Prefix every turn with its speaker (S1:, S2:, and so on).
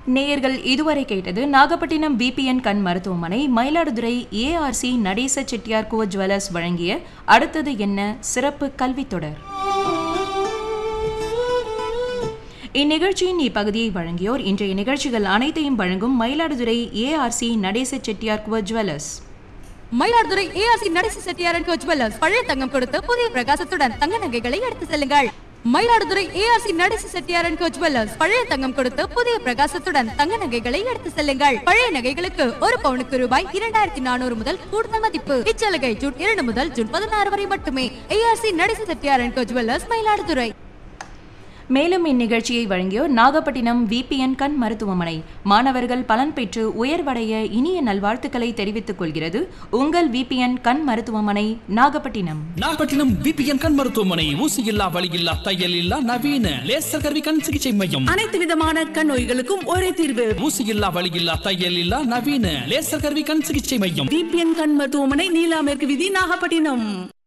S1: நேயர்கள் இதுவரை கேட்டது நாகப்பட்டினம் பிபிஎன் கண் மருத்துவமனை மயிலாடுதுறை ஏஆர்சி நடேச செட்டியார் குவ ஜுவல்லர்ஸ் வழங்கிய அடுத்தது என்ன சிறப்பு கல்வித் தொடர் இந்நிகழ்ச்சியின் இப்பகுதியை வழங்கியோர் இன்றைய நிகழ்ச்சிகள் அனைத்தையும் வழங்கும் மயிலாடுதுறை ஏஆர்சி நடேச செட்டியார் குவ ஜுவல்லர்ஸ்
S2: மயிலாடுதுறை ஏஆர்சி நடேச செட்டியாரன் கோச் ஜுவல்லர்ஸ் பழைய தங்கம் கொடுத்து புதிய பிரகாசத்துடன் தங்க நகைகளை எடுத்து செல்லுங்கள் மயிலாடுதுறை ஏஆர்சி நடேச செட்டியாரன் கோச் ஜுவல்லர்ஸ் பழைய தங்கம் கொடுத்து புதிய பிரகாசத்துடன் தங்க நகைகளை எடுத்து செல்லுங்கள் பழைய நகைகளுக்கு ஒரு பவுனுக்கு ரூபாய் இரண்டாயிரத்தி நானூறு முதல் கூடுதல் மதிப்பு இச்சலுகை ஜூன் இரண்டு முதல் ஜூன் பதினாறு வரை மட்டுமே ஏஆர்சி நடேச செட்டியாரன் கோச் ஜுவல்லர்ஸ் மயிலாடுதுறை
S1: மேலும் இந்நிகழ்ச்சியை வழங்கியோர் நாகப்பட்டினம் விபிஎன் கண் மருத்துவமனை மாணவர்கள் பலன் பெற்று உயர்வடைய இனிய நல்வாழ்த்துக்களை தெரிவித்துக் கொள்கிறது உங்கள் விபிஎன் கண் மருத்துவமனை நாகப்பட்டினம்
S3: நாகப்பட்டினம் பிபிஎன் கண் மருத்துவமனை ஊசி இல்லா வலி இல்லா தையல் இல்லா நவீன லேசர் கருவி கண் சிகிச்சை மையம்
S4: அனைத்து விதமான கண் நோய்களுக்கும் ஒரே தீர்வு
S3: ஊசி இல்லா வலி இல்லா தையல் இல்லா நவீன லேசர் கருவி கண் சிகிச்சை மையம்
S4: டிபிஎன் கண் மருத்துவமனை நீலா மேற்கு விதி நாகப்பட்டினம்